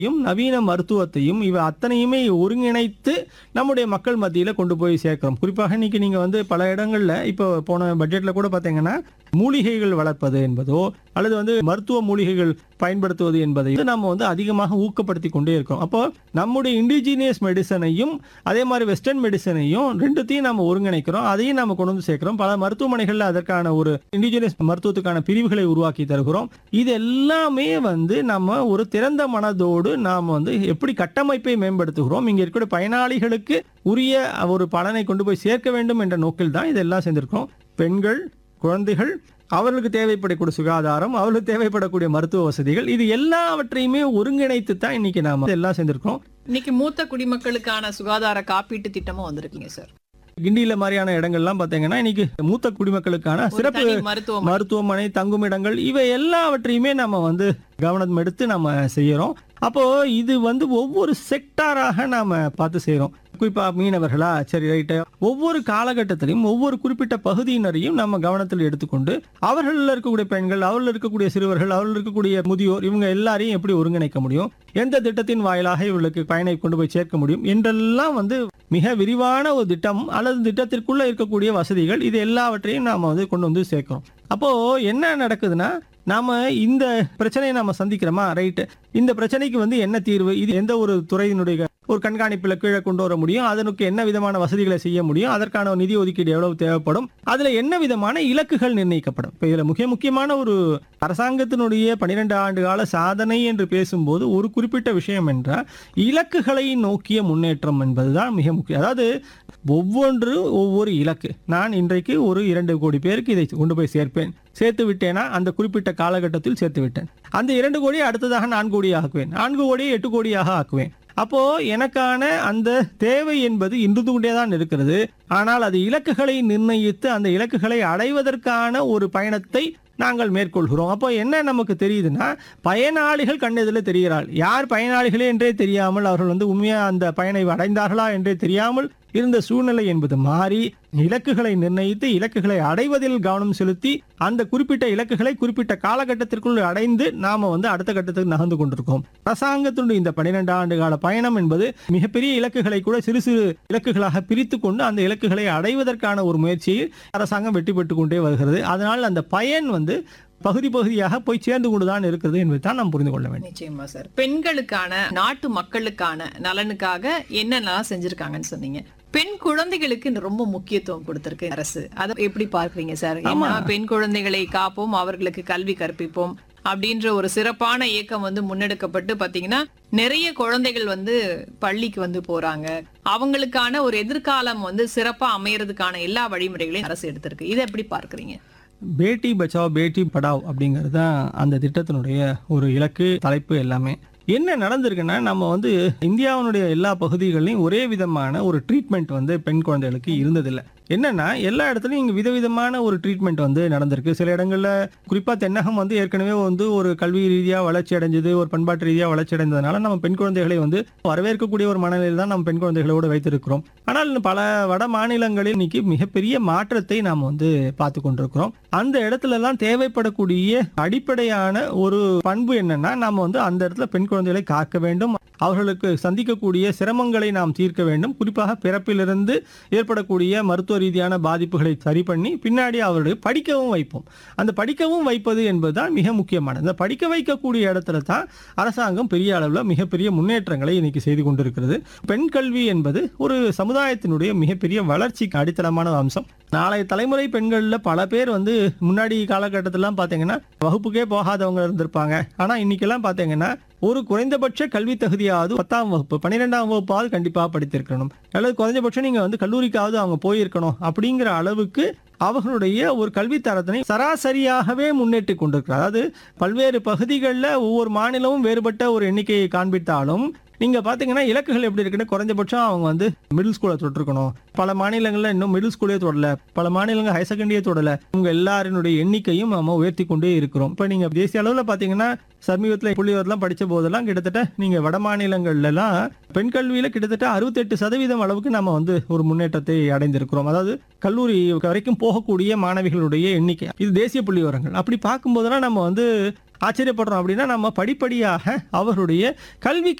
யும் நவீன மருத்துவத்தையும் இவை அத்தனையுமே ஒருங்கிணைத்து நம்முடைய மக்கள் மத்தியில கொண்டு போய் சேர்க்கிறோம் குறிப்பாக இன்னைக்கு நீங்க வந்து பல இடங்கள்ல இப்போ போன பட்ஜெட்ல கூட பாத்தீங்கன்னா மூலிகைகள் வளர்ப்பது என்பதோ அல்லது வந்து மருத்துவ மூலிகைகள் பயன்படுத்துவது என்பதை நம்ம வந்து அதிகமாக ஊக்கப்படுத்தி கொண்டே இருக்கோம் அப்போ நம்முடைய இண்டிஜினியஸ் மெடிசனையும் அதே மாதிரி வெஸ்டர்ன் மெடிசனையும் ரெண்டுத்தையும் நம்ம ஒருங்கிணைக்கிறோம் அதையும் நம்ம கொண்டு வந்து சேர்க்கிறோம் பல மருத்துவமனைகள்ல அதற்கான ஒரு இண்டிஜினியஸ் மருத்துவத்துக்கான பிரிவுகளை உருவாக்கி தருகிறோம் இது எல்லாமே வந்து நம்ம ஒரு திறந்த மனதோடு நாம் வந்து எப்படி கட்டமைப்பை மேம்படுத்துகிறோம் இங்க இருக்கிற பயனாளிகளுக்கு உரிய ஒரு பலனை கொண்டு போய் சேர்க்க வேண்டும் என்ற நோக்கில் தான் இதெல்லாம் செஞ்சிருக்கிறோம் பெண்கள் குழந்தைகள் அவர்களுக்கு தேவைப்படக்கூடிய சுகாதாரம் அவர்களுக்கு தேவைப்படக்கூடிய மருத்துவ வசதிகள் இது எல்லாவற்றையுமே ஒருங்கிணைத்து தான் இன்னைக்கு நாம எல்லாம் செஞ்சிருக்கோம் இன்னைக்கு மூத்த குடிமக்களுக்கான சுகாதார காப்பீட்டு திட்டமும் வந்திருக்குங்க சார் கிண்டியில மாதிரியான இடங்கள்லாம் பாத்தீங்கன்னா இன்னைக்கு மூத்த குடிமக்களுக்கான ஒரு சிறப்பு தனி மருத்துவமனை மருத்துவமனை தங்குமிடங்கள் இவை எல்லாவற்றையுமே நம்ம வந்து கவனம் எடுத்து நம்ம செய்யறோம் அப்போ இது வந்து ஒவ்வொரு செக்டாராக நாம பார்த்து செய்யறோம் குறிப்பா மீனவர்களா சரி ரைட்டு ஒவ்வொரு காலகட்டத்திலையும் ஒவ்வொரு குறிப்பிட்ட பகுதியினரையும் நம்ம கவனத்தில் எடுத்துக்கொண்டு அவர்களில் இருக்கக்கூடிய பெண்கள் அவர்கள் இருக்கக்கூடிய சிறுவர்கள் அவர்கள் இருக்கக்கூடிய முதியோர் இவங்க எல்லாரையும் எப்படி ஒருங்கிணைக்க முடியும் எந்த திட்டத்தின் வாயிலாக இவர்களுக்கு பயனை கொண்டு போய் சேர்க்க முடியும் என்றெல்லாம் வந்து மிக விரிவான ஒரு திட்டம் அல்லது திட்டத்திற்குள்ள இருக்கக்கூடிய வசதிகள் இது எல்லாவற்றையும் நாம வந்து கொண்டு வந்து சேர்க்கிறோம் அப்போ என்ன நடக்குதுன்னா நாம இந்த பிரச்சனையை நாம சந்திக்கிறோமா ரைட்டு இந்த பிரச்சனைக்கு வந்து என்ன தீர்வு இது எந்த ஒரு துறையினுடைய ஒரு கண்காணிப்புல கீழே கொண்டு வர முடியும் அதனுக்கு என்ன விதமான வசதிகளை செய்ய முடியும் அதற்கான நிதி ஒதுக்கீடு எவ்வளவு தேவைப்படும் அதுல என்ன விதமான இலக்குகள் நிர்ணயிக்கப்படும் இப்ப இதுல முக்கிய முக்கியமான ஒரு அரசாங்கத்தினுடைய பனிரெண்டு ஆண்டு கால சாதனை என்று பேசும்போது ஒரு குறிப்பிட்ட விஷயம் என்றால் இலக்குகளை நோக்கிய முன்னேற்றம் என்பதுதான் மிக முக்கியம் அதாவது ஒவ்வொன்று ஒவ்வொரு இலக்கு நான் இன்றைக்கு ஒரு இரண்டு கோடி பேருக்கு இதை கொண்டு போய் சேர்ப்பேன் சேர்த்து விட்டேனா அந்த குறிப்பிட்ட காலகட்டத்தில் சேர்த்து விட்டேன் அந்த இரண்டு கோடியை அடுத்ததாக நான்கு கோடி ஆக்குவேன் நான்கு கோடியை எட்டு கோடியாக ஆக்குவேன் அப்போ எனக்கான அந்த தேவை என்பது இன்று கொண்டே தான் இருக்கிறது ஆனால் அது இலக்குகளை நிர்ணயித்து அந்த இலக்குகளை அடைவதற்கான ஒரு பயணத்தை நாங்கள் மேற்கொள்கிறோம் அப்போ என்ன நமக்கு தெரியுதுன்னா பயனாளிகள் கண்ணெதில் தெரிகிறாள் யார் பயனாளிகளே என்றே தெரியாமல் அவர்கள் வந்து உண்மையா அந்த பயனை அடைந்தார்களா என்றே தெரியாமல் இருந்த சூழ்நிலை என்பது மாறி இலக்குகளை நிர்ணயித்து இலக்குகளை அடைவதில் கவனம் செலுத்தி அந்த குறிப்பிட்ட இலக்குகளை குறிப்பிட்ட காலகட்டத்திற்குள் அடைந்து நாம வந்து அடுத்த கட்டத்துக்கு நகர்ந்து கொண்டிருக்கோம் அரசாங்கத்தினுடைய இந்த பனிரெண்டு ஆண்டு கால பயணம் என்பது மிகப்பெரிய இலக்குகளை கூட சிறு சிறு இலக்குகளாக பிரித்து கொண்டு அந்த இலக்குகளை அடைவதற்கான ஒரு முயற்சியில் அரசாங்கம் வெற்றி பெற்று கொண்டே வருகிறது அதனால் அந்த பயன் வந்து பகுதி பகுதியாக போய் சேர்ந்து கொண்டுதான் இருக்கிறது என்பதை தான் நாம் புரிந்து கொள்ள வேண்டும் நிச்சயமா சார் பெண்களுக்கான நாட்டு மக்களுக்கான நலனுக்காக என்னென்னலாம் செஞ்சிருக்காங்கன்னு சொன்னீங்க பெண் குழந்தைகளுக்கு இந்த ரொம்ப முக்கியத்துவம் கொடுத்திருக்கு அரசு அதை எப்படி பார்க்கறீங்க சார் ஏன்னா பெண் குழந்தைகளை காப்போம் அவர்களுக்கு கல்வி கற்பிப்போம் அப்படின்ற ஒரு சிறப்பான இயக்கம் வந்து முன்னெடுக்கப்பட்டு பாத்தீங்கன்னா நிறைய குழந்தைகள் வந்து பள்ளிக்கு வந்து போறாங்க அவங்களுக்கான ஒரு எதிர்காலம் வந்து சிறப்பா அமையறதுக்கான எல்லா வழிமுறைகளையும் அரசு எடுத்திருக்கு இதை எப்படி பார்க்கறீங்க பேட்டி பச்சாவ் பேட்டி படாவ் அப்படிங்கிறது தான் அந்த திட்டத்தினுடைய ஒரு இலக்கு தலைப்பு எல்லாமே என்ன நடந்திருக்குன்னா நம்ம வந்து இந்தியாவினுடைய எல்லா பகுதிகளிலும் ஒரே விதமான ஒரு ட்ரீட்மெண்ட் வந்து பெண் குழந்தைகளுக்கு இருந்ததில்லை என்னன்னா எல்லா இடத்துலையும் இங்கே விதவிதமான ஒரு ட்ரீட்மெண்ட் வந்து நடந்திருக்கு சில இடங்கள்ல குறிப்பாக தென்னகம் வந்து ஏற்கனவே வந்து ஒரு கல்வி ரீதியாக வளர்ச்சி அடைஞ்சது ஒரு பண்பாட்டு ரீதியாக வளர்ச்சி அடைந்ததுனால நம்ம பெண் குழந்தைகளை வந்து வரவேற்கக்கூடிய ஒரு மனநிலையில் தான் நம்ம பெண் குழந்தைகளோடு வைத்திருக்கிறோம் ஆனால் இன்னும் பல வட மாநிலங்களில் இன்னைக்கு மிகப்பெரிய மாற்றத்தை நாம் வந்து பார்த்து கொண்டிருக்கிறோம் அந்த இடத்துல எல்லாம் தேவைப்படக்கூடிய அடிப்படையான ஒரு பண்பு என்னன்னா நாம வந்து அந்த இடத்துல பெண் குழந்தைகளை காக்க வேண்டும் அவர்களுக்கு சந்திக்கக்கூடிய சிரமங்களை நாம் தீர்க்க வேண்டும் குறிப்பாக பிறப்பிலிருந்து ஏற்படக்கூடிய மருத்துவ ரீதியான பாதிப்புகளை சரி பண்ணி பின்னாடி அவர்களை படிக்கவும் வைப்போம் அந்த படிக்கவும் வைப்பது என்பதுதான் மிக முக்கியமானது இந்த படிக்க வைக்கக்கூடிய இடத்துல தான் அரசாங்கம் பெரிய அளவில் மிகப்பெரிய முன்னேற்றங்களை இன்னைக்கு செய்து கொண்டிருக்கிறது பெண் கல்வி என்பது ஒரு சமுதாயத்தினுடைய மிகப்பெரிய வளர்ச்சிக்கு அடித்தளமான அம்சம் நாளைய தலைமுறை பெண்கள்ல பல பேர் வந்து முன்னாடி காலகட்டத்திலாம் பார்த்தீங்கன்னா வகுப்புக்கே போகாதவங்க இருந்திருப்பாங்க ஆனா இன்னைக்கெல்லாம் பார்த்தீங்கன்னா ஒரு குறைந்தபட்ச கல்வி தகுதியாவது பத்தாம் வகுப்பு பன்னிரெண்டாம் வகுப்பாவது கண்டிப்பாக படித்திருக்கணும் அல்லது குறைஞ்சபட்சம் நீங்க வந்து கல்லூரிக்காவது அவங்க போயிருக்கணும் அப்படிங்கிற அளவுக்கு அவர்களுடைய ஒரு கல்வி தரத்தினை சராசரியாகவே முன்னேற்றி கொண்டிருக்கிறார் அதாவது பல்வேறு பகுதிகளில் ஒவ்வொரு மாநிலமும் வேறுபட்ட ஒரு எண்ணிக்கையை காண்பித்தாலும் நீங்க பாத்தீங்கன்னா இலக்குகள் எப்படி இருக்குன்னு குறைஞ்சபட்சம் அவங்க வந்து மிடில் ஸ்கூலை தொட்டிருக்கணும் பல மாநிலங்கள்ல இன்னும் மிடில் ஸ்கூலே தொடல பல மாநிலங்கள் ஹையர் செகண்டரியே தொடல உங்க எல்லாரினுடைய எண்ணிக்கையும் நம்ம உயர்த்தி கொண்டே இருக்கிறோம் இப்ப நீங்க தேசிய அளவுல பாத்தீங்கன்னா சமீபத்தில் புள்ளிவரெல்லாம் படிச்ச போதெல்லாம் கிட்டத்தட்ட நீங்க வட மாநிலங்கள்ல எல்லாம் பெண் கல்வியில கிட்டத்தட்ட அறுபத்தெட்டு சதவீதம் அளவுக்கு நம்ம வந்து ஒரு முன்னேற்றத்தை அடைந்திருக்கிறோம் அதாவது கல்லூரி வரைக்கும் போகக்கூடிய மாணவிகளுடைய எண்ணிக்கை இது தேசிய புள்ளி விவரங்கள் அப்படி பார்க்கும்போதெல்லாம் நம்ம வந்து ஆச்சரியப்படுறோம் அப்படின்னா நம்ம படிப்படியாக அவருடைய கல்வி